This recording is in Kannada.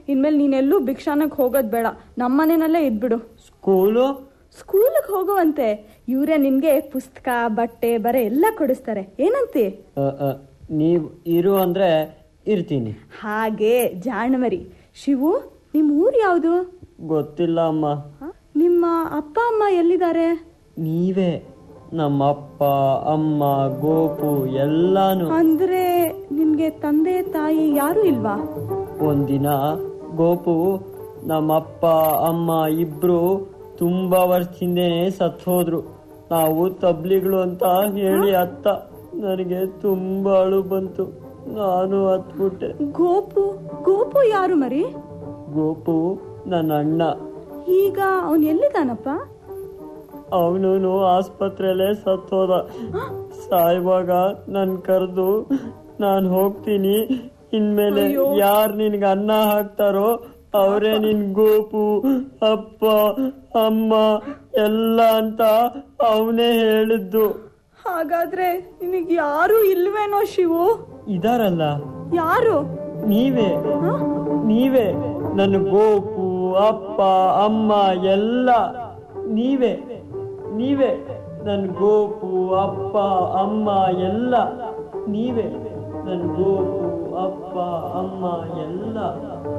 ಇನ್ಮೇಲೆ ನೀನೆಲ್ಲೂ ಭಿಕ್ಷಾನಕ್ ಹೋಗೋದ್ ಬೇಡ ನಮ್ಮನೆನಲ್ಲೇ ಇದ್ಬಿಡು ಸ್ಕೂಲು ಸ್ಕೂಲಿಗೆ ಹೋಗುವಂತೆ ಇವರೇ ನಿನ್ಗೆ ಪುಸ್ತಕ ಬಟ್ಟೆ ಬರೆ ಎಲ್ಲ ಕೊಡಿಸ್ತಾರೆ ಏನಂತಿ ಅ, ಅ, ನೀವ್ ಇರು ಅಂದ್ರೆ ಇರ್ತೀನಿ ಹಾಗೆ ಜಾಣಮರಿ ಶಿವು ನಿಮ್ ಊರ್ ಯಾವುದು ಗೊತ್ತಿಲ್ಲ ಅಮ್ಮ ನಿಮ್ಮ ಅಪ್ಪ ಅಮ್ಮ ಎಲ್ಲಿದ್ದಾರೆ ನೀವೇ ನಮ್ಮ ಅಪ್ಪ ಅಮ್ಮ ಗೋಪು ಎಲ್ಲಾನು ಅಂದ್ರೆ ನಿನ್ಗೆ ತಂದೆ ತಾಯಿ ಯಾರು ಇಲ್ವಾ ಒಂದಿನ ಗೋಪು ನಮ್ಮಪ್ಪ ಅಮ್ಮ ಇಬ್ರು ತುಂಬಾ ವರ್ಷದಿಂದೇನೆ ಸತ್ ಹೋದ್ರು ನಾವು ತಬ್ಲಿಗಳು ಅಂತ ಹೇಳಿ ಅತ್ತ ನನಗೆ ತುಂಬಾ ಅಳು ಬಂತು ನಾನು ಹತ್ಬಿಟ್ಟೆ ಗೋಪು ಗೋಪು ಯಾರು ಮರಿ ಗೋಪು ನನ್ನ ಅಣ್ಣ ಈಗ ಅವನ್ ಎಲ್ಲಿದಾನಪ್ಪ ಅವನು ಆಸ್ಪತ್ರೆಯಲ್ಲೇ ಸತ್ ಹೋದ ಸಾಯುವಾಗ ನನ್ ಕರೆದು ನಾನು ಹೋಗ್ತೀನಿ ಇನ್ಮೇಲೆ ಯಾರ್ ನಿನ್ಗೆ ಅನ್ನ ಹಾಕ್ತಾರೋ ಅವರೇ ನಿನ್ ಗೋಪು ಅಪ್ಪ ಅಮ್ಮ ಎಲ್ಲ ಅಂತ ಅವನೇ ಹೇಳಿದ್ದು ಹಾಗಾದ್ರೆ ನಿನಗ್ ಯಾರು ಇಲ್ವೇನೋ ಶಿವು ಇದಾರಲ್ಲ ಯಾರು ನೀವೇ ನೀವೇ ನನ್ನ ಗೋಪು ಅಪ್ಪ ಅಮ್ಮ ಎಲ್ಲ ನೀವೇ ನೀವೇ ನನ್ನ ಗೋಪು ಅಪ್ಪ ಅಮ್ಮ ಎಲ್ಲ ನೀವೇ ನನ್ನ ಗೋಪು ಅಪ್ಪ ಅಮ್ಮ ಎಲ್ಲ